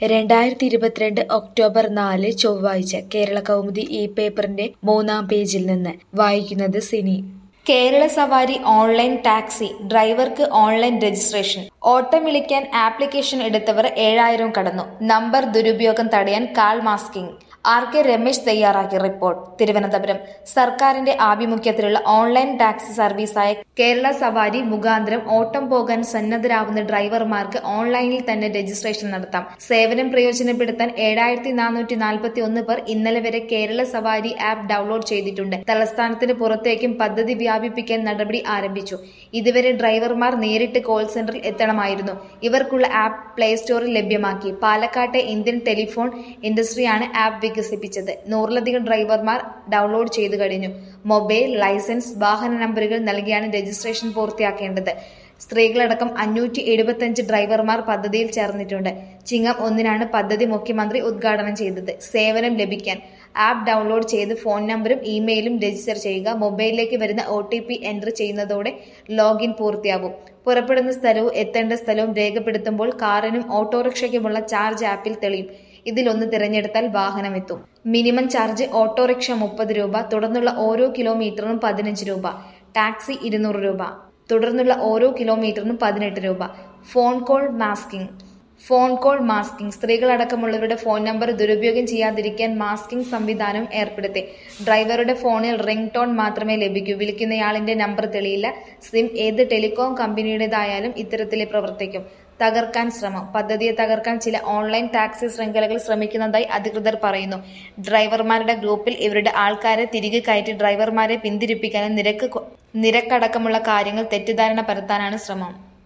രണ്ടായിരത്തി ഇരുപത്തിരണ്ട് ഒക്ടോബർ നാല് ചൊവ്വാഴ്ച കേരള കൗമുദി ഈ പേപ്പറിന്റെ മൂന്നാം പേജിൽ നിന്ന് വായിക്കുന്നത് സിനി കേരള സവാരി ഓൺലൈൻ ടാക്സി ഡ്രൈവർക്ക് ഓൺലൈൻ രജിസ്ട്രേഷൻ ഓട്ടം വിളിക്കാൻ ആപ്ലിക്കേഷൻ എടുത്തവർ ഏഴായിരം കടന്നു നമ്പർ ദുരുപയോഗം തടയാൻ call masking R K Ramesh തയ്യാറാക്കിയ റിപ്പോർട്ട് തിരുവനന്തപുരം സർക്കാരിന്റെ ആഭിമുഖ്യത്തിലുള്ള ഓൺലൈൻ ടാക്സി സർവീസായ കേരള സവാരി മുഖാന്തരം ഓട്ടം പോകാൻ സന്നദ്ധരാവുന്ന ഡ്രൈവർമാർക്ക് ഓൺലൈനിൽ തന്നെ രജിസ്ട്രേഷൻ നടത്താം സേവനം പ്രയോജനപ്പെടുത്താൻ ഏഴായിരത്തി നാനൂറ്റി നാൽപ്പത്തി ഒന്ന് പേർ ഇന്നലെ വരെ കേരള സവാരി ആപ്പ് ഡൗൺലോഡ് ചെയ്തിട്ടുണ്ട് തലസ്ഥാനത്തിന് പുറത്തേക്കും പദ്ധതി വ്യാപിപ്പിക്കാൻ നടപടി ആരംഭിച്ചു ഇതുവരെ ഡ്രൈവർമാർ നേരിട്ട് കോൾ സെന്ററിൽ എത്തണമായിരുന്നു ഇവർക്കുള്ള ആപ്പ് പ്ലേ സ്റ്റോറിൽ ലഭ്യമാക്കി പാലക്കാട്ടെ ഇന്ത്യൻ ടെലിഫോൺ ഇൻഡസ്ട്രിയാണ് ആപ്പ് വികസിപ്പിച്ചത് നൂറിലധികം ഡ്രൈവർമാർ ഡൗൺലോഡ് ചെയ്തു കഴിഞ്ഞു മൊബൈൽ ലൈസൻസ് വാഹന നമ്പറുകൾ നൽകിയാണ് രജിസ്ട്രേഷൻ പൂർത്തിയാക്കേണ്ടത് സ്ത്രീകളടക്കം അഞ്ഞൂറ്റി എഴുപത്തിയഞ്ച് ഡ്രൈവർമാർ പദ്ധതിയിൽ ചേർന്നിട്ടുണ്ട് ചിങ്ങം ഒന്നിനാണ് പദ്ധതി മുഖ്യമന്ത്രി ഉദ്ഘാടനം ചെയ്തത് സേവനം ലഭിക്കാൻ ആപ്പ് ഡൗൺലോഡ് ചെയ്ത് ഫോൺ നമ്പറും ഇമെയിലും രജിസ്റ്റർ ചെയ്യുക മൊബൈലിലേക്ക് വരുന്ന ഒ ടി പി എൻ്റർ ചെയ്യുന്നതോടെ ലോഗിൻ പൂർത്തിയാവും പുറപ്പെടുന്ന സ്ഥലവും എത്തേണ്ട സ്ഥലവും രേഖപ്പെടുത്തുമ്പോൾ കാറിനും ഓട്ടോറിക്ഷയ്ക്കുമുള്ള ചാർജ് ആപ്പിൽ തെളിയും ഇതിലൊന്ന് തിരഞ്ഞെടുത്താൽ വാഹനമെത്തും മിനിമം ചാർജ് ഓട്ടോറിക്ഷ മുപ്പത് രൂപ തുടർന്നുള്ള ഓരോ കിലോമീറ്ററിനും പതിനഞ്ച് രൂപ ടാക്സി ഇരുന്നൂറ് രൂപ തുടർന്നുള്ള ഓരോ കിലോമീറ്ററിനും പതിനെട്ട് രൂപ phone call masking phone call masking സ്ത്രീകളടക്കമുള്ളവരുടെ ഫോൺ നമ്പർ ദുരുപയോഗം ചെയ്യാതിരിക്കാൻ മാസ്കിംഗ് സംവിധാനം ഏർപ്പെടുത്തി ഡ്രൈവറുടെ ഫോണിൽ റിംഗ് ടോൺ മാത്രമേ ലഭിക്കൂ വിളിക്കുന്നയാളിന്റെ നമ്പർ തെളിയില്ല സിം ഏത് ടെലികോം കമ്പനിയുടേതായാലും ഇത്തരത്തിലെ പ്രവർത്തിക്കും തകർക്കാൻ ശ്രമം പദ്ധതിയെ തകർക്കാൻ ചില ഓൺലൈൻ ടാക്സി ശൃംഖലകൾ ശ്രമിക്കുന്നതായി അധികൃതർ പറയുന്നു ഡ്രൈവർമാരുടെ ഗ്രൂപ്പിൽ ഇവരുടെ ആൾക്കാരെ തിരികെ കയറ്റി ഡ്രൈവർമാരെ പിന്തിരിപ്പിക്കാനും നിരക്ക് കൊ- നിരക്കടക്കമുള്ള കാര്യങ്ങൾ തെറ്റിദ്ധാരണ പരത്താനാണ് ശ്രമം